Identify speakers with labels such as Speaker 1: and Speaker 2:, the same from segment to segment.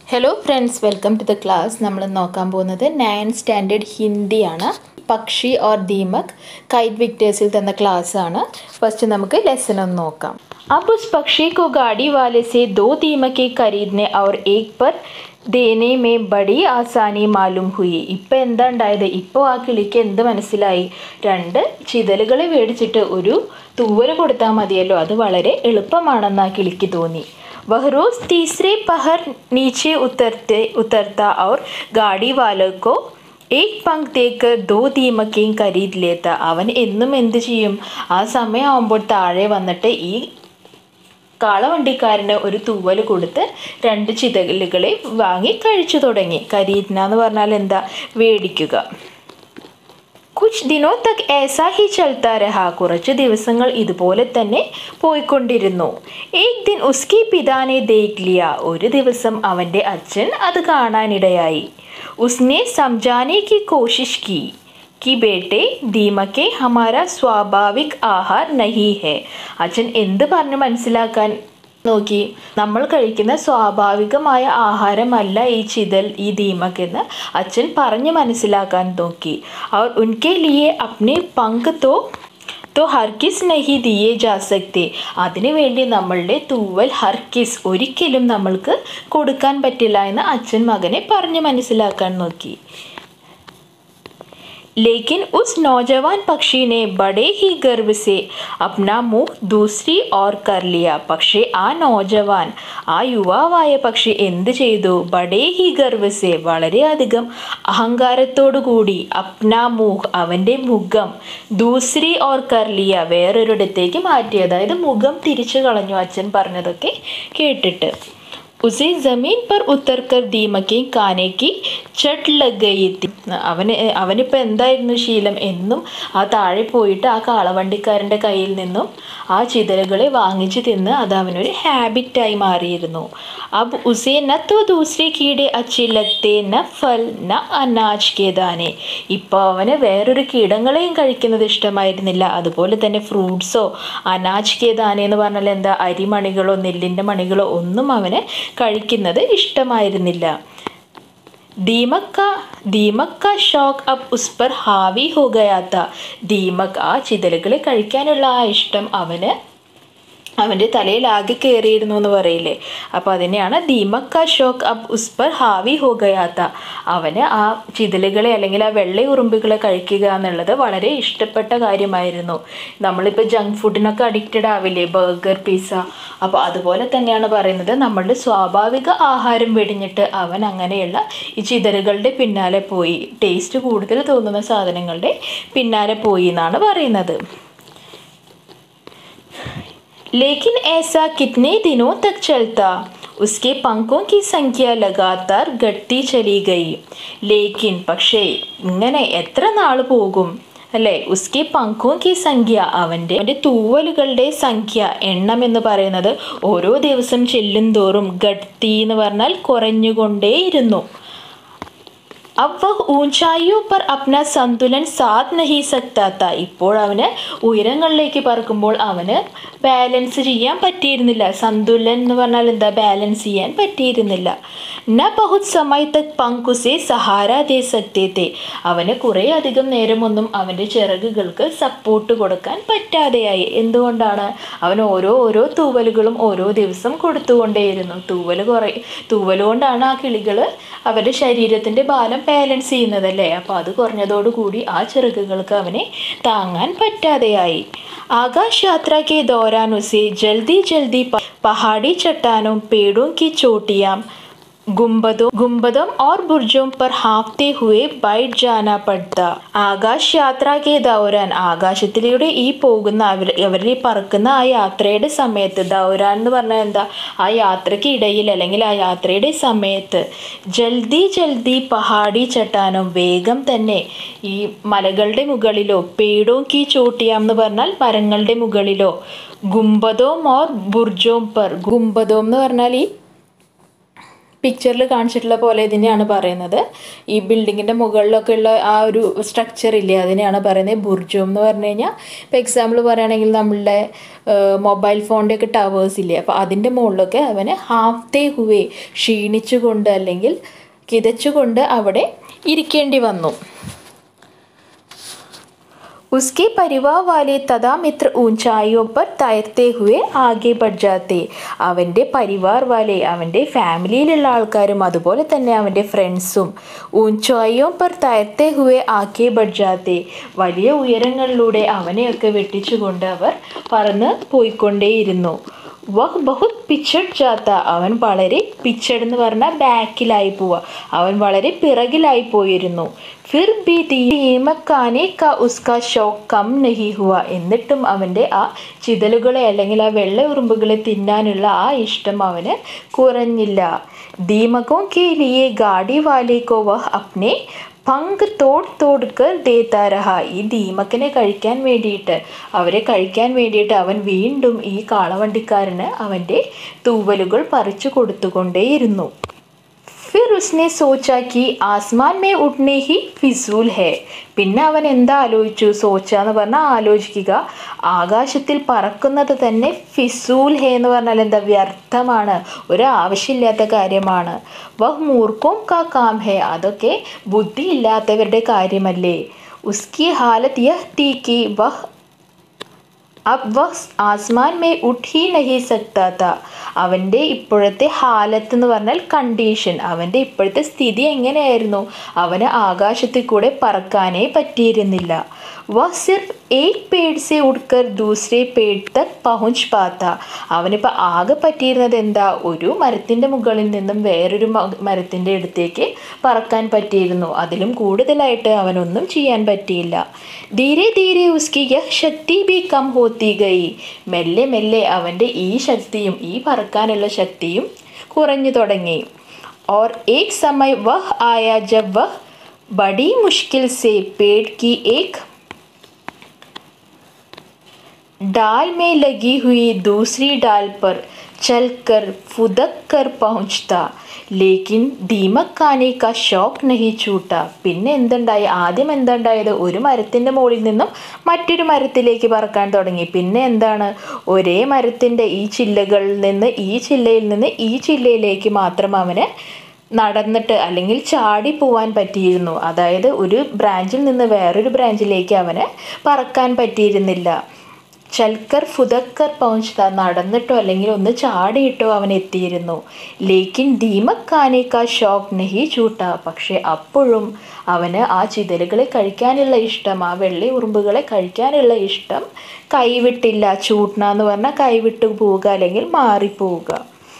Speaker 1: hello friends welcome to the class നമ്മൾ നോക്കാൻ പോകുന്നത് നയൻ സ്റ്റാൻഡേർഡ് ഹിന്ദിയാണ് പക്ഷി ഓർ ദീമക് കൈറ്റ് വിക്ടേഴ്സിൽ തന്ന ക്ലാസ് ആണ് ഫസ്റ്റ് നമുക്ക് ലെസൺ ഒന്ന് നോക്കാം अब उस पक्षी को गाड़ी वाले से दो दीमकें खरीदने और एक पर ദേനെ മേ ബഡി ആസാനി മാലും ഹുയി ഇപ്പം എന്താ ഉണ്ടായത് ഇപ്പോൾ ആ കിളിക്ക് എന്ത് മനസ്സിലായി രണ്ട് ചിതലുകളെ മേടിച്ചിട്ട് ഒരു തൂവൽ കൊടുത്താൽ മതിയല്ലോ അത് വളരെ എളുപ്പമാണെന്ന് ആ കിളിക്ക് തോന്നി वह रोज तीसरे पहर नीचे उतरते उतरता और गाड़ी वालों को एक पंख देकर दो ദീമക്കയും ഖരീദ് ലേത്ത അവൻ എന്നും എന്ത് ചെയ്യും ആ സമയമാകുമ്പോൾ താഴെ വന്നിട്ട് ഈ കാളവണ്ടിക്കാരന് ഒരു തൂവൽ കൊടുത്ത് രണ്ട് ചിതലുകളെ വാങ്ങി കഴിച്ചു തുടങ്ങി ഖരീദ്ന എന്ന് പറഞ്ഞാൽ എന്താ വേടിക്കുക കുച്ച് ദിനോ തക് ഏസാ ഹി ചൽത്താ രഹ കുറച്ച് ദിവസങ്ങൾ ഇതുപോലെ തന്നെ പോയിക്കൊണ്ടിരുന്നു ഏക് ദിൻ ഉസ്കി പിതാനെ ദേഖ് ലിയ ഒരു ദിവസം അവൻ്റെ അച്ഛൻ അത് കാണാനിടയായി ഉസ്നെ സംജാനെ കി കോശിഷ് കി कि बेटे ദീമക്കെ ഹമാര സ്വാഭാവിക് ആഹാർ നഹി ഹെ അച്ഛൻ എന്ത് പറഞ്ഞ് മനസ്സിലാക്കാൻ നോക്കി നമ്മൾ കഴിക്കുന്ന സ്വാഭാവികമായ ആഹാരമല്ല ഈ ചിതൽ ഈ ദീമക് എന്ന് അച്ഛൻ പറഞ്ഞ് മനസ്സിലാക്കാൻ നോക്കി അവർ ഉൻകെ ലിയെ അപ്നെ പങ്ക് തോ തോ ഹർക്കിസ് നഹി ദിയേ ജാ സക്തെ അതിനുവേണ്ടി നമ്മളുടെ തൂവൽ ഹർക്കിസ് ഒരിക്കലും നമ്മൾക്ക് കൊടുക്കാൻ പറ്റില്ല എന്ന് അച്ഛൻ മകനെ പറഞ്ഞ് മനസ്സിലാക്കാൻ നോക്കി लेकिन उस नौजवान पक्षी ने बड़े ही गर्व से अपना मुंह दूसरी ഓർ कर लिया പക്ഷേ ആ നോജവാൻ ആ യുവാവായ പക്ഷി എന്ത് ചെയ്തു ബഡേ ഹി ഗർവസെ വളരെയധികം അഹങ്കാരത്തോടു കൂടി അപ്നാ മുഹ് അവൻ്റെ മുഖം ദൂസരി ഓർ കർലിയ വേറൊരിടത്തേക്ക് മാറ്റി അതായത് മുഖം തിരിച്ചു കളഞ്ഞു അച്ഛൻ പറഞ്ഞതൊക്കെ കേട്ടിട്ട് ഉസേ ജമീൻ പർ ഉത്തർക്കർ ദീമക്കെ കാനേക്ക് ചട്ട് ലഗയി അവന് അവനിപ്പോൾ എന്തായിരുന്നു ശീലം എന്നും ആ താഴെ പോയിട്ട് ആ കാളവണ്ടിക്കാരൻ്റെ കയ്യിൽ നിന്നും ആ ചിതലുകളെ വാങ്ങിച്ച് തിന്ന് അത് അവനൊരു ഹാബിറ്റായി മാറിയിരുന്നു അബ് ഉസേ ന തോ ദൂസരെ കീടെ അച്ചി ലഗ്തേ ന ഫൽ ന അനാജ് കേദാനെ ഇപ്പോൾ അവന് വേറൊരു കീടങ്ങളെയും കഴിക്കുന്നത് ഇഷ്ടമായിരുന്നില്ല അതുപോലെ തന്നെ ഫ്രൂട്ട്സോ അനാജ് കേദാനെ എന്ന് പറഞ്ഞാൽ എന്താ അരിമണികളോ നെല്ലിൻ്റെ മണികളോ ഒന്നും അവന് കഴിക്കുന്നത് ഇഷ്ടമായിരുന്നില്ല ദീമക് का ദീമക് का ഷോക്ക് അബ് ഉസ് पर ഹാവി ഹോ गया था ദീമക് ആ ചിതലുകളെ കഴിക്കാനുള്ള ആ ഇഷ്ടം അവന് അവൻ്റെ തലയിൽ ആകെ കയറിയിരുന്നു എന്ന് പറയില്ലേ അപ്പോൾ അതിനെയാണ് ദീമക് കാ ഷോക്ക് അബ് ഉസ് പർ ഹാവി ഹോ ഗയാത്ത അവന് ആ ചിതലുകളെ അല്ലെങ്കിൽ ആ വെള്ള ഉറുമ്പുകളെ കഴിക്കുക എന്നുള്ളത് വളരെ ഇഷ്ടപ്പെട്ട കാര്യമായിരുന്നു നമ്മളിപ്പോൾ ജങ്ക് ഫുഡിനൊക്കെ അഡിക്റ്റഡ് ആവില്ലേ ബർഗർ പിസ്സ അപ്പോൾ അതുപോലെ തന്നെയാണ് പറയുന്നത് നമ്മളുടെ സ്വാഭാവിക ആഹാരം വെടിഞ്ഞിട്ട് അവൻ അങ്ങനെയുള്ള ഈ ചിതലുകളുടെ പിന്നാലെ പോയി ടേസ്റ്റ് കൂടുതൽ തോന്നുന്ന സാധനങ്ങളുടെ പിന്നാലെ പോയി എന്നാണ് പറയുന്നത് लेकिन ऐसा कितने दिनों तक चलता उसके पंखों की संख्या लगातार घटती चली गई लेकिन പക്ഷേ ഇങ്ങനെ എത്ര നാൾ പോകും അല്ലേ ഉസ്കെ പങ്കോ കി സംഖ്യ അവൻ്റെ അവൻ്റെ തൂവലുകളുടെ സംഖ്യ എണ്ണം എന്ന് പറയുന്നത് ഓരോ ദിവസം ചെല്ലും തോറും ഗട്ടി എന്ന് പറഞ്ഞാൽ കുറഞ്ഞുകൊണ്ടേയിരുന്നു अब वह ऊंचाइयों पर अपना संतुलन साध नहीं सकता था ഇപ്പോൾ അവന് ഉയരങ്ങളിലേക്ക് പറക്കുമ്പോൾ അവന് ബാലൻസ് ചെയ്യാൻ പറ്റിയിരുന്നില്ല സന്തുലൻ എന്ന് പറഞ്ഞാൽ എന്താ ബാലൻസ് ചെയ്യാൻ പറ്റിയിരുന്നില്ല ന ബഹുത് സമയ തക് പങ്കുസെ സഹാര ദേ സക്തേ അവന് കുറേ അധികം നേരമൊന്നും അവൻ്റെ ചിറകുകൾക്ക് സപ്പോർട്ട് കൊടുക്കാൻ പറ്റാതെയായി എന്തുകൊണ്ടാണ് അവൻ ഓരോ ഓരോ തൂവലുകളും ഓരോ ദിവസം കൊടുത്തുകൊണ്ടേയിരുന്നു തൂവൽ കുറേ തൂവൽ കൊണ്ടാണ് ആ കിളികൾ അവരുടെ ശരീരത്തിൻ്റെ ബാലം ബാലൻസ് ചെയ്യുന്നതല്ലേ അപ്പോൾ അത് കുറഞ്ഞതോടുകൂടി ആ ചിറകുകൾക്ക് അവനെ താങ്ങാൻ പറ്റാതെയായി ആകാശ് യാത്ര के दौरान उसे जल्दी जल्दी पहाड़ी चट्टानों पेड़ों की चोटियाँ गुम्बदों गुम्बदों और बुर्जों पर हाँफते हुए बैठ जाना पड़ता ആകാശ് യാത്ര കെ ദൗരാൻ ആകാശത്തിലൂടെ ഈ പോകുന്ന അവർ അവരുടെ പറക്കുന്ന ആ യാത്രയുടെ സമയത്ത് ദൗരാൻ എന്ന് പറഞ്ഞാൽ എന്താ ആ യാത്രയ്ക്ക് ഇടയിൽ അല്ലെങ്കിൽ ആ യാത്രയുടെ സമയത്ത് ജൽദി ജൽദി പഹാടി ചട്ടാനോ വേഗം തന്നെ ഈ മലകളുടെ മുകളിലോ പേടോ കി ചോട്ടിയാം എന്ന് പറഞ്ഞാൽ മരങ്ങളുടെ മുകളിലോ ഗുംബദോം ഓർ ബുർജോം പർ ഗുംബദോം എന്ന് പറഞ്ഞാൽ ഈ പിക്ചറിൽ കാണിച്ചിട്ടുള്ള പോലെ ഇതിനെയാണ് പറയുന്നത് ഈ ബിൽഡിങ്ങിൻ്റെ മുകളിലൊക്കെ ഉള്ള ആ ഒരു സ്ട്രക്ചർ ഇല്ലേ അതിനെയാണ് പറയുന്നത് ബുർജും എന്ന് പറഞ്ഞു കഴിഞ്ഞാൽ ഇപ്പോൾ എക്സാമ്പിൾ പറയുകയാണെങ്കിൽ നമ്മളുടെ മൊബൈൽ ഫോണിൻ്റെ ഒക്കെ ടവേഴ്സ് ഇല്ലേ അപ്പോൾ അതിൻ്റെ മുകളിലൊക്കെ അവന് ഹാഫ്തേ ഹുവേ ക്ഷീണിച്ചുകൊണ്ട് അല്ലെങ്കിൽ കിതച്ചുകൊണ്ട് അവിടെ ഇരിക്കേണ്ടി വന്നു उसके परिवार वाले तदा मित्र ऊंचाइयों पर तैरते हुए ആകെ बढ़ जाते അവൻ്റെ പരിവാർ വാലെ അവൻ്റെ ഫാമിലിയിലുള്ള ആൾക്കാരും അതുപോലെ തന്നെ അവൻ്റെ ഫ്രണ്ട്സും ഊഞ്ചായോ പർ തയർത്തെ ഹുവെ ആകെ बढ़ जाते വലിയ ഉയരങ്ങളിലൂടെ അവനെയൊക്കെ വെട്ടിച്ചുകൊണ്ട് അവർ പറന്ന് പോയിക്കൊണ്ടേയിരുന്നു വഹ് ബഹുത് പിച്ചഡ് ജാത്ത അവൻ വളരെ പിച്ചഡ് എന്ന് പറഞ്ഞാൽ ബാക്കിലായി പോവുക അവൻ വളരെ പിറകിലായി പോയിരുന്നു ഫിർ ബി ദീമക്കാനെ ക ഉസ്ക ഷോക്ക് കം നഹി ഹുവ എന്നിട്ടും അവൻ്റെ ആ ചിതലുകളെ അല്ലെങ്കിൽ ആ വെള്ള ഉറുമ്പുകളെ തിന്നാനുള്ള ആ ഇഷ്ടം അവന് കുറഞ്ഞില്ല ദീമകോ കെ ലിയെ ഗാഡി വാലെ കോ വഹ് അപ്നെ പങ്ക് തോട് തോട് കർ ദേത്താ രഹ ഈ ദീമക്കിനെ കഴിക്കാൻ വേണ്ടിയിട്ട് അവരെ കഴിക്കാൻ വേണ്ടിയിട്ട് അവൻ വീണ്ടും ഈ കാളവണ്ടിക്കാരന് അവൻ്റെ തൂവലുകൾ പറിച്ചു കൊടുത്തുകൊണ്ടേയിരുന്നു ഫിർ ഉസ്നെ സോച്ച കി ആസ്മാൻ മേ ഉഠ്നെ ഹി ഫിസൂൽ ഹേ പിന്നെ അവൻ എന്താ ആലോചിച്ചു സോച്ച എന്ന് പറഞ്ഞാൽ ആലോചിക്കുക ആകാശത്തിൽ പറക്കുന്നത് തന്നെ ഫിസൂൽ ഹേ എന്ന് പറഞ്ഞാൽ എന്താ വ്യർത്ഥമാണ് ഒരു ആവശ്യമില്ലാത്ത കാര്യമാണ് വഹ് മൂർഖോം കാ കാം ഹേ അതൊക്കെ ബുദ്ധിയില്ലാത്തവരുടെ കാര്യമല്ലേ ഉസ്കി ഹാലത്ത് യഹ് തീ കി വഹ് അബ് വഹ് ആസ്മാൻ മേ ഉഠ് ഹി നഹി സക്താ താ അവൻ്റെ ഇപ്പോഴത്തെ ഹാലത്ത് എന്ന് പറഞ്ഞാൽ കണ്ടീഷൻ അവൻ്റെ ഇപ്പോഴത്തെ സ്ഥിതി എങ്ങനെയായിരുന്നു അവന് ആകാശത്തിൽ കൂടെ പറക്കാനേ പറ്റിയിരുന്നില്ല വഹ് സിർഫ് ഏക് പേഡ് സെ ഉഡ്കർ ദൂസരെ പേഡ് തക് പहुंच പാത്ത അവനിപ്പോൾ ആകെ പറ്റിയിരുന്നത് എന്താ ഒരു മരത്തിൻ്റെ മുകളിൽ നിന്നും വേറൊരു മരത്തിൻ്റെ അടുത്തേക്ക് പറക്കാൻ പറ്റിയിരുന്നു അതിലും കൂടുതലായിട്ട് അവനൊന്നും ചെയ്യാൻ പറ്റിയില്ല ധീരെ ധീരെ ഉസ്കി യഹ് ശക്തി ബി കം ഹോത്തി ഗൈ മെല്ലെ മെല്ലെ അവൻ്റെ ഈ ശക്തിയും ഈ പറക്കാനുള്ള ശക്തിയും കുറഞ്ഞു തുടങ്ങി और एक समय वह आया जब वह बड़ी मुश्किल से पेड़ की एक डाल में लगी हुई दूसरी डाल पर चलकर फुदक कर पहुंचता ലേക്കിൻ ദീമക് കാനെ കാ ഷോക്ക് നഹി ചൂട്ട പിന്നെ എന്തുണ്ടായി ആദ്യം എന്തുണ്ടായത് ഒരു മരത്തിൻ്റെ മുകളിൽ നിന്നും മറ്റൊരു മരത്തിലേക്ക് പറക്കാൻ തുടങ്ങി പിന്നെ എന്താണ് ഒരേ മരത്തിൻ്റെ ഈ ചില്ലകളിൽ നിന്ന് ഈ ചില്ലയിൽ നിന്ന് ഈ ചില്ലയിലേക്ക് മാത്രം അവന് നടന്നിട്ട് അല്ലെങ്കിൽ ചാടി പോവാൻ പറ്റിയിരുന്നു അതായത് ഒരു ബ്രാഞ്ചിൽ നിന്ന് വേറൊരു ബ്രാഞ്ചിലേക്ക് അവന് പറക്കാൻ പറ്റിയിരുന്നില്ല ചൽക്കർ ഫുദക്കർ പൗഞ്ചത നടന്നിട്ടോ അല്ലെങ്കിൽ ഒന്ന് ചാടിയിട്ടോ അവൻ എത്തിയിരുന്നു ലേക്കിൻ ദീമക് കാനേക്കാ ഷോക്ക് നഹി ചൂട്ട പക്ഷേ അപ്പോഴും അവന് ആ ചിതലുകളെ കഴിക്കാനുള്ള ഇഷ്ടം ആ വെള്ളി ഉറുമ്പുകളെ കഴിക്കാനുള്ള ഇഷ്ടം കൈവിട്ടില്ല ചൂട്ടണ എന്ന് പറഞ്ഞാൽ കൈവിട്ടു പോവുക അല്ലെങ്കിൽ മാറിപ്പോവുക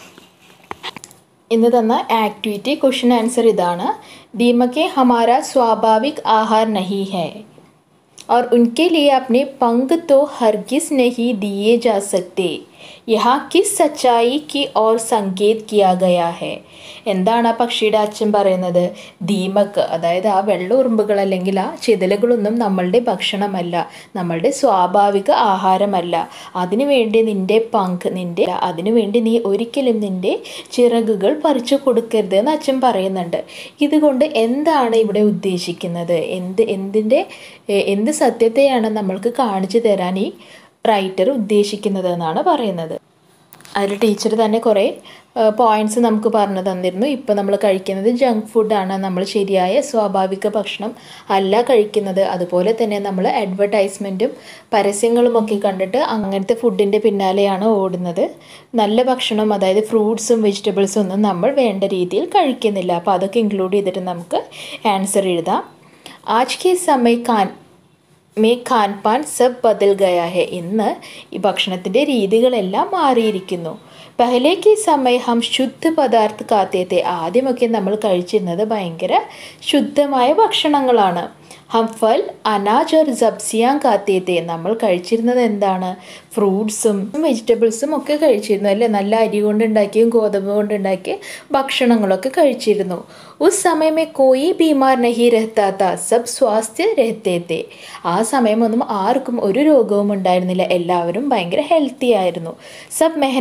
Speaker 1: ഇന്ന് തന്ന ആക്ടിവിറ്റി ക്വസ്റ്റ്യൻ ആൻസർ ഇതാണ് ദീമക്കെ ഹമാര സ്വാഭാവിക് ആഹാർ നഹി ഹൈ और उनके लिए अपने पंख तो हरगिज नहीं दिए जा सकते यहाँ किस സച്ചായി की ഓർ സങ്കേത് കിയാ ഗയാ ഹെ എന്താണ് ആ പക്ഷിയുടെ അച്ഛൻ പറയുന്നത് ദീമക് അതായത് ആ വെള്ള ഉറുമ്പുകൾ അല്ലെങ്കിൽ ആ ചിതലുകളൊന്നും നമ്മളുടെ ഭക്ഷണമല്ല നമ്മളുടെ സ്വാഭാവിക ആഹാരമല്ല അതിനുവേണ്ടി നിന്റെ പങ്ക് നിന്റെ അതിനുവേണ്ടി നീ ഒരിക്കലും നിന്റെ ചിറകുകൾ പറിച്ചു കൊടുക്കരുത് എന്ന് അച്ഛൻ പറയുന്നുണ്ട് ഇതുകൊണ്ട് എന്താണ് ഇവിടെ ഉദ്ദേശിക്കുന്നത് എന്ത് എന്തിൻ്റെ എന്ത് സത്യത്തെയാണ് നമ്മൾക്ക് കാണിച്ചു തരാൻ ഈ റൈറ്റർ ഉദ്ദേശിക്കുന്നത് എന്നാണ് പറയുന്നത് അതിൽ ടീച്ചർ തന്നെ കുറേ പോയിൻറ്റ്സ് നമുക്ക് പറഞ്ഞു തന്നിരുന്നു ഇപ്പോൾ നമ്മൾ കഴിക്കുന്നത് ജങ്ക് ഫുഡാണ് നമ്മൾ ശരിയായ സ്വാഭാവിക ഭക്ഷണം അല്ല കഴിക്കുന്നത് അതുപോലെ തന്നെ നമ്മൾ അഡ്വർടൈസ്മെൻറ്റും പരസ്യങ്ങളും ഒക്കെ കണ്ടിട്ട് അങ്ങനത്തെ ഫുഡിൻ്റെ പിന്നാലെയാണ് ഓടുന്നത് നല്ല ഭക്ഷണം അതായത് ഫ്രൂട്ട്സും വെജിറ്റബിൾസും ഒന്നും നമ്മൾ വേണ്ട രീതിയിൽ കഴിക്കുന്നില്ല അപ്പോൾ അതൊക്കെ ഇൻക്ലൂഡ് ചെയ്തിട്ട് നമുക്ക് ആൻസർ എഴുതാം ആജ് കെ സമയ കാൻ മേ ഖാൻ പാൻ സബ് ബദൽ ഗയാ ഹെ ഇന്ന് ഈ ഭക്ഷണത്തിൻ്റെ രീതികളെല്ലാം മാറിയിരിക്കുന്നു പഹലേക്ക് സമയം ഹം ശുദ്ധ പദാർത്ഥ കാത്തേത്തെ ആദ്യമൊക്കെ നമ്മൾ കഴിച്ചിരുന്നത് ഭയങ്കര ശുദ്ധമായ ഭക്ഷണങ്ങളാണ് ഹം ഫൽ അനാജ് और സബ്സിയാൻ കാത്തേത്തെ നമ്മൾ കഴിച്ചിരുന്നത് എന്താണ് ഫ്രൂട്ട്സും വെജിറ്റബിൾസും ഒക്കെ കഴിച്ചിരുന്നു അല്ലേ നല്ല അരി കൊണ്ടുണ്ടാക്കിയും ഗോതമ്പ് കൊണ്ടുണ്ടാക്കിയ ഭക്ഷണങ്ങളൊക്കെ കഴിച്ചിരുന്നു ഉസ് സമയമേ കോയി ബീമാർ നഹി രഹത്താത്ത സബ് സ്വാസ്ഥ്യ രഹത്തേത്തെ ആ സമയമൊന്നും ആർക്കും ഒരു രോഗവും ഉണ്ടായിരുന്നില്ല എല്ലാവരും ഭയങ്കര ഹെൽത്തി ആയിരുന്നു സബ് മെഹനത് കർത്തെ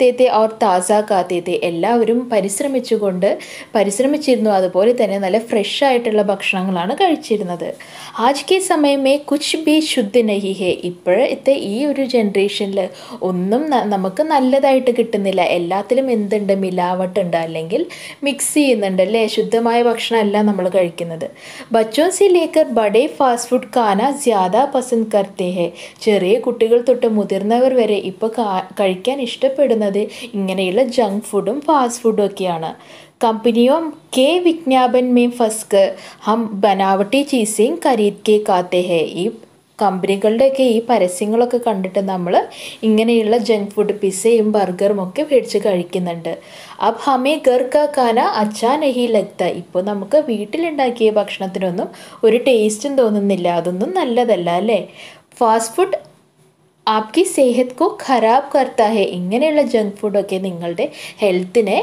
Speaker 1: കർത്തേ തേ ഓർ താസ കാത്തേ തേ എല്ലാവരും പരിശ്രമിച്ചുകൊണ്ട് പരിശ്രമിച്ചിരുന്നു അതുപോലെ തന്നെ നല്ല ഫ്രഷ് ആയിട്ടുള്ള ഭക്ഷണങ്ങളാണ് കഴിച്ചിരുന്നത് ആജ് കെ സമയമേ കുച്ച് ബി ശുദ്ധ നഹി ഹേ ഇപ്പോഴത്തെ ഈ ഒരു ജനറേഷനിൽ ഒന്നും ന- നമുക്ക് നല്ലതായിട്ട് കിട്ടുന്നില്ല എല്ലാത്തിലും എന്തുണ്ട് മിലാവട്ടുണ്ട് അല്ലെങ്കിൽ മിക്സ് ചെയ്യുന്നുണ്ട് അല്ലേ ശുദ്ധമായ ഭക്ഷണമല്ല നമ്മൾ കഴിക്കുന്നത് ബച്ചോൻ സി ലേക്കർ ബഡേ ഫാസ്റ്റ് ഫുഡ് ഖാന ജ്യാദ പസന്ദ് കർത്തേ ഹേ ചെറിയ കുട്ടികൾ തൊട്ട് മുതിർന്നവർ വരെ ഇപ്പോൾ കഴിക്കാൻ ഇഷ്ടപ്പെടുന്നത് ഇങ്ങനെയുള്ള ജങ്ക് ഫുഡും ഫാസ്റ്റ് ഫുഡും ഒക്കെയാണ് कंपनियों के विज्ञापन में फंसकर हम बनावटी चीज़ें खरीद के खाते हैं ഈ കമ്പനികളുടെയൊക്കെ ഈ പരസ്യങ്ങളൊക്കെ കണ്ടിട്ട് നമ്മൾ ഇങ്ങനെയുള്ള ജങ്ക് ഫുഡ് പിസയും ബർഗറും ഒക്കെ മേടിച്ച് കഴിക്കുന്നുണ്ട് അബ് ഹമേ ഗർ കാ ഖാന അച്ഛാ നഹി ലഗ്ത ഇപ്പോൾ നമുക്ക് വീട്ടിലുണ്ടാക്കിയ ഭക്ഷണത്തിനൊന്നും ഒരു ടേസ്റ്റും തോന്നുന്നില്ല അതൊന്നും നല്ലതല്ല അല്ലേ ഫാസ്റ്റ് ഫുഡ് ആപ്കി സെഹത് കോ ഖരാബ് കർത്താ ഹെ ഇങ്ങനെയുള്ള ജങ്ക് ഫുഡൊക്കെ നിങ്ങളുടെ ഹെൽത്തിനെ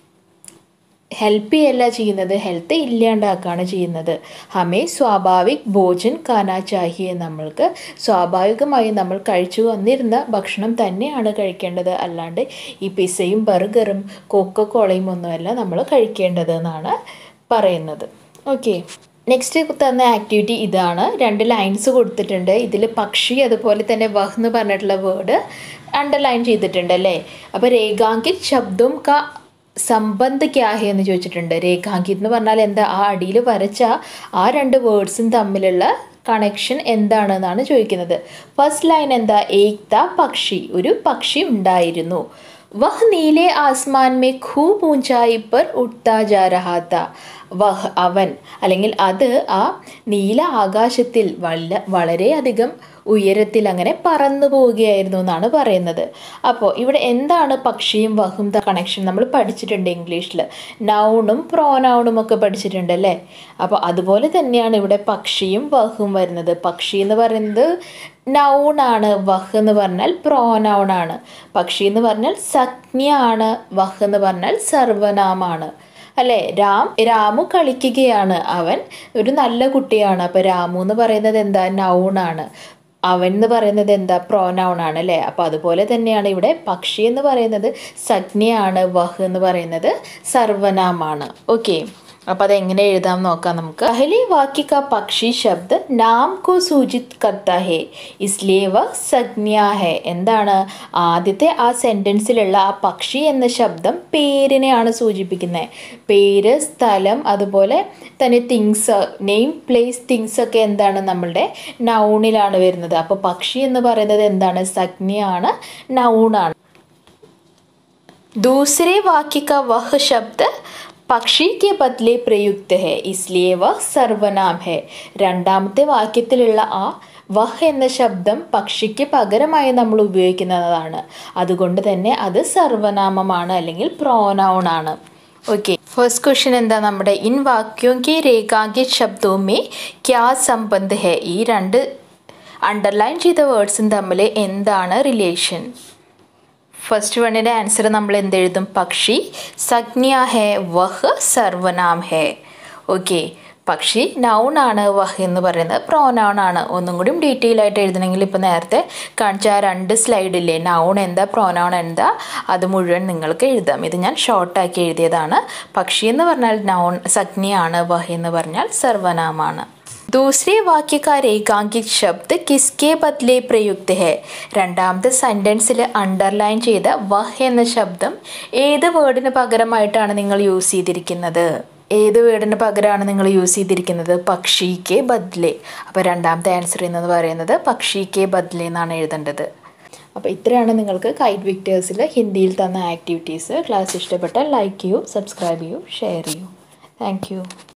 Speaker 1: ഹെൽപ്പ് ചെയ്യല്ല ചെയ്യുന്നത് ഹെൽത്ത് ഇല്ലാണ്ടാക്കുകയാണ് ചെയ്യുന്നത് ഹമേ സ്വാഭാവിക് ഭോജൻ കാനാ ചാഹിയെ നമ്മൾക്ക് സ്വാഭാവികമായി നമ്മൾ കഴിച്ചു വന്നിരുന്ന ഭക്ഷണം തന്നെയാണ് കഴിക്കേണ്ടത് അല്ലാണ്ട് ഈ പിസയും ബർഗറും കോക്കക്കോളയും ഒന്നുമല്ല നമ്മൾ കഴിക്കേണ്ടത് എന്നാണ് പറയുന്നത് ഓക്കെ നെക്സ്റ്റ് തന്ന ആക്ടിവിറ്റി ഇതാണ് രണ്ട് ലൈൻസ് കൊടുത്തിട്ടുണ്ട് ഇതിൽ പക്ഷി അതുപോലെ തന്നെ വഹ് എന്ന് പറഞ്ഞിട്ടുള്ള വേർഡ് അണ്ടർലൈൻ ചെയ്തിട്ടുണ്ട് അല്ലേ അപ്പോൾ രേഖാങ്കിത് ശബ്ദം ക സംബന്ധ ക്യാഹെ എന്ന് ചോദിച്ചിട്ടുണ്ട് രേഖാങ്കിത് എന്ന് പറഞ്ഞാൽ എന്താ ആ അടിയിൽ വരച്ച ആ രണ്ട് വേർഡ്സും തമ്മിലുള്ള കണക്ഷൻ എന്താണെന്നാണ് ചോദിക്കുന്നത് ഫസ്റ്റ് ലൈൻ എന്താ ഏക്ത പക്ഷി ഒരു പക്ഷി ഉണ്ടായിരുന്നു വഹ് നീലെ ആസ്മാൻ മേ ഖൂബ് ഊഞ്ചായി പർ ഉട്താ ജാ രഹാ താ വഹ് അവൻ അല്ലെങ്കിൽ അത് ആ നീല ആകാശത്തിൽ വല്ല വളരെയധികം ഉയരത്തിൽ അങ്ങനെ പറന്നു പോവുകയായിരുന്നു എന്നാണ് പറയുന്നത് അപ്പോൾ ഇവിടെ എന്താണ് പക്ഷിയും വഹും ദ കണക്ഷൻ നമ്മൾ പഠിച്ചിട്ടുണ്ട് ഇംഗ്ലീഷിൽ നൗണും പ്രോനൗണും ഒക്കെ പഠിച്ചിട്ടുണ്ട് അല്ലേ അപ്പോൾ അതുപോലെ തന്നെയാണ് ഇവിടെ പക്ഷിയും വഹും വരുന്നത് പക്ഷി എന്ന് പറയുന്നത് നൗണാണ് വഹ് എന്ന് പറഞ്ഞാൽ പ്രോനൗണാണ് പക്ഷി എന്ന് പറഞ്ഞാൽ സജ്ഞയാണ് വഹ് എന്ന് പറഞ്ഞാൽ സർവനാമാണ് അല്ലേ രാം രാമു കളിക്കുകയാണ് അവൻ ഒരു നല്ല കുട്ടിയാണ് അപ്പോൾ രാമു എന്ന് പറയുന്നത് എന്താ നൗണാണ് അവൻ എന്ന് പറയുന്നത് എന്താ പ്രോനൗൺ ആണ് അല്ലേ അപ്പോൾ അതുപോലെ തന്നെയാണ് ഇവിടെ പക്ഷി എന്ന് പറയുന്നത് സജ്ഞയാണ് വഹ് എന്ന് പറയുന്നത് സർവനാമാണ് ഓക്കെ അപ്പോൾ അതെങ്ങനെ എഴുതാം നോക്കാം നമുക്ക് പഹലി വാക്യ का പക്ഷി ശബ്ദ നാം കോ സൂചിത് കർത്ത ഹേ ഇസ്ലിയെ വ സജ്ഞ ഹേ എന്താണ് ആദ്യത്തെ ആ സെൻറ്റൻസിലുള്ള ആ പക്ഷി എന്ന ശബ്ദം പേരിനെയാണ് സൂചിപ്പിക്കുന്നത് പേര് സ്ഥലം അതുപോലെ തന്നെ തിങ്സ് നെയിം പ്ലേസ് തിങ്സ് ഒക്കെ എന്താണ് നമ്മളുടെ നൗണിലാണ് വരുന്നത് അപ്പോൾ പക്ഷി എന്ന് പറയുന്നത് എന്താണ് സജ്ഞയാണ് നൗണാണ് दूसरे वाक्य का वह शब्द പക്ഷി കെ ബദലെ പ്രയുക്ത ഹെ ഇസ്ലിയെ വഹ് സർവനാം ഹെ രണ്ടാമത്തെ വാക്യത്തിലുള്ള ആ വഹ് എന്ന ശബ്ദം പക്ഷിക്ക് പകരമായി നമ്മൾ ഉപയോഗിക്കുന്നതാണ് അതുകൊണ്ട് തന്നെ അത് സർവനാമമാണ് അല്ലെങ്കിൽ പ്രോനൗൺ ആണ് ഓക്കെ ഫസ്റ്റ് ക്വസ്റ്റ്യൻ എന്താ നമ്മുടെ ഇൻ വാക്യോം കെ രേഖാങ്കിത് ശബ്ദവും മേ ക്യാ സംബന്ധ് ഹെ ഈ രണ്ട് അണ്ടർലൈൻ ചെയ്ത വേർഡ്സും തമ്മിൽ എന്താണ് റിലേഷൻ ഫസ്റ്റ് വണ്ണിൻ്റെ ആൻസർ നമ്മൾ എന്തെഴുതും പക്ഷി സജ്ഞ ഹേ വഹ് സർവനാം ഹേ ഓക്കെ പക്ഷി നൗൺ ആണ് വഹ് എന്ന് പറയുന്നത് പ്രോനൗൺ ആണ് ഒന്നും കൂടി ഡീറ്റെയിൽ ആയിട്ട് എഴുതണമെങ്കിൽ ഇപ്പോൾ നേരത്തെ കാണിച്ച ആ രണ്ട് സ്ലൈഡില്ലേ നൗൺ എന്താ പ്രോനൗൺ എന്താ അത് മുഴുവൻ നിങ്ങൾക്ക് എഴുതാം ഇത് ഞാൻ ഷോർട്ടാക്കി എഴുതിയതാണ് പക്ഷി എന്ന് പറഞ്ഞാൽ നൗൺ സജ്ഞയാണ് വഹ് എന്ന് പറഞ്ഞാൽ സർവനാമാണ് दूसरे वाक्य का रेखांकित शब्द किसके बदले प्रयुक्त है രണ്ടാമത്തെ സെൻറ്റൻസിൽ അണ്ടർലൈൻ ചെയ്ത വഹ് എന്ന ശബ്ദം ഏത് വേർഡിന് പകരമായിട്ടാണ് നിങ്ങൾ യൂസ് ചെയ്തിരിക്കുന്നത് ഏത് വേർഡിന് പകരമാണ് നിങ്ങൾ യൂസ് ചെയ്തിരിക്കുന്നത് പക്ഷിക്ക് ബദ്ലെ അപ്പോൾ രണ്ടാമത്തെ ആൻസർ എന്ന് പറയുന്നത് പക്ഷിക്ക് ബദ്ലെ എന്നാണ് എഴുതേണ്ടത് അപ്പോൾ ഇത്രയാണ് നിങ്ങൾക്ക് കൈറ്റ് വിക്ടേഴ്സിൽ ഹിന്ദിയിൽ തന്ന ആക്ടിവിറ്റീസ് ക്ലാസ് ഇഷ്ടപ്പെട്ടാൽ ലൈക്ക് ചെയ്യൂ സബ്സ്ക്രൈബ് ചെയ്യൂ ഷെയർ ചെയ്യൂ താങ്ക്